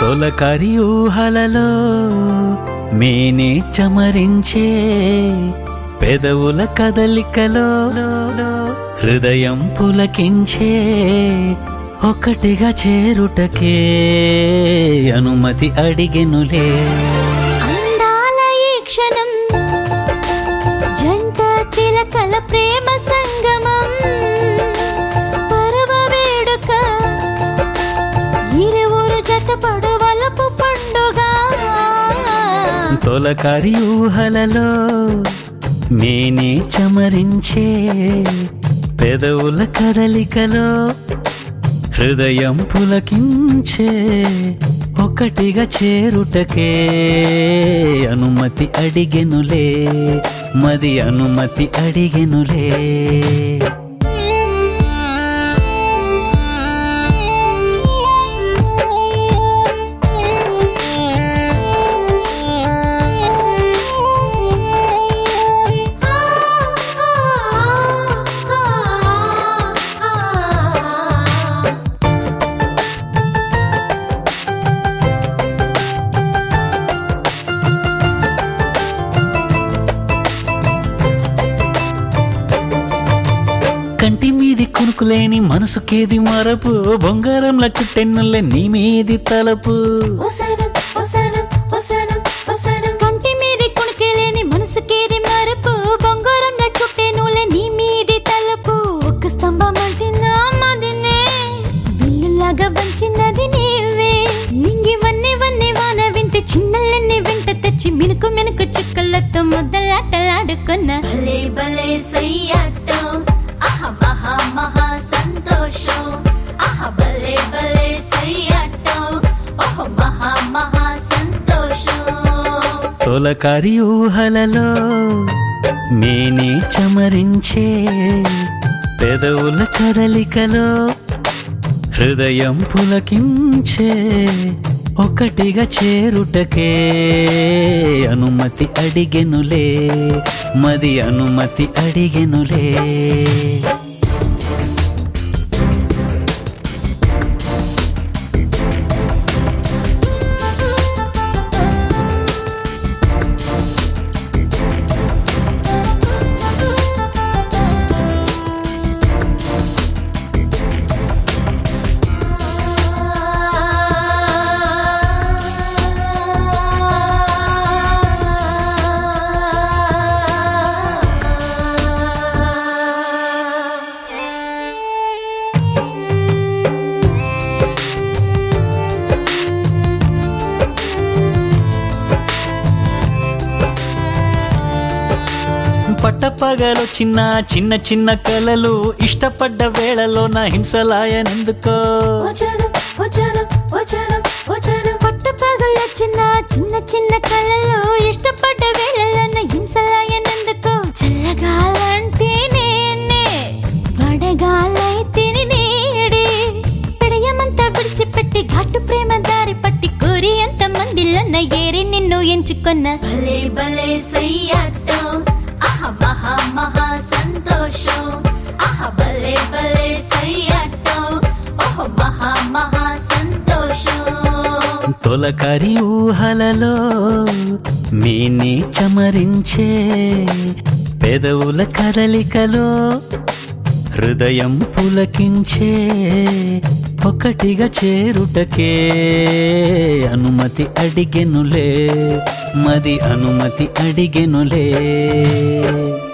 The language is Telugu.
తొలకరి ఊహలలో మేనే చమరించే పెదవుల కదలికలో హృదయం పులకించే ఒకటిగా చేరుటకే అనుమతి అడిగెనులే అందాల ఈ క్షణం జంట చిలకల ప్రేమ సంగమం పరవ వేడుక ఇరువురు జత పడవలపు పండుగ తొలకరి ఊహలలో మేనే చమరించే పెదవుల కదలికలో హృదయం పులకించే ఒకటిగా చేరుటకే అనుమతి అడిగెనులే మది అనుమతి అడిగెనులే కంటి మీది కునుకులేని మనసుకేది మరపు బొంగారంల కుట్టెన్నులే నీ మీది తలపు ఒసరం, ఒసరం, ఒసరం, ఒసరం. కంటి మీది కుణుకెలేని మనసుకేది మరపు బొంగరం చుట్టే నూలె నీ మీది తలపు ఒక్క స్తంభం అంటే నా మదినే విల్లులాగా వంచినది నీవే నింగి వన్ని వన్ని వాన వింటే చిన్నలన్నీ వెంట తెచ్చి మినుకు మినుకు చుక్కలతో ముద్దలాటలాడుకున్న భలే భలే సయ్యాటో ఆహ మహా మహా సంతోషం ఆహ భలే భలే సయ్యాటో ఓహో మహా మహా సంతోషం తొలకరి ఊహలలో మేనే చమరించే పెదవుల కదలికలో హృదయం పులకించే ఒకటిగా చేరుటకే అనుమతి అడిగెనులే మది అనుమతి అడిగెనులే పట్టపగలు చిన్న చిన్న చిన్న కలలు ఇష్టపడ్డ వేళలో నా హింసలాయనెందుకో వచనం వచనం వచనం వచనం పట్టపగల చిన్న చిన్న చిన్న కళలో ఇష్టపడ్డ వేళలన్న హింసలాయనందుకో చల్లగాలంటే నేనే వడగాలైతే నేడే పెడయమంతా విడిచిపెట్టి ఘాటు ప్రేమ దారి పట్టి కోరి ఎంత మందిలోన్న ఏరి నిన్ను ఎంచుకున్న భలే భలే సయ్యాటో ఆహ మహా మహా సంతోషం ఆహ భలే భలే సయ్యాటో ఓహో మహా మహా సంతోషం తొలకరి ఊహలలో మేనే చమరించే పెదవుల కదలికలో హృదయం పులకించే ఒకటిగా చేరుటకే అనుమతి అడిగెనులే మది అనుమతి అడిగెనులే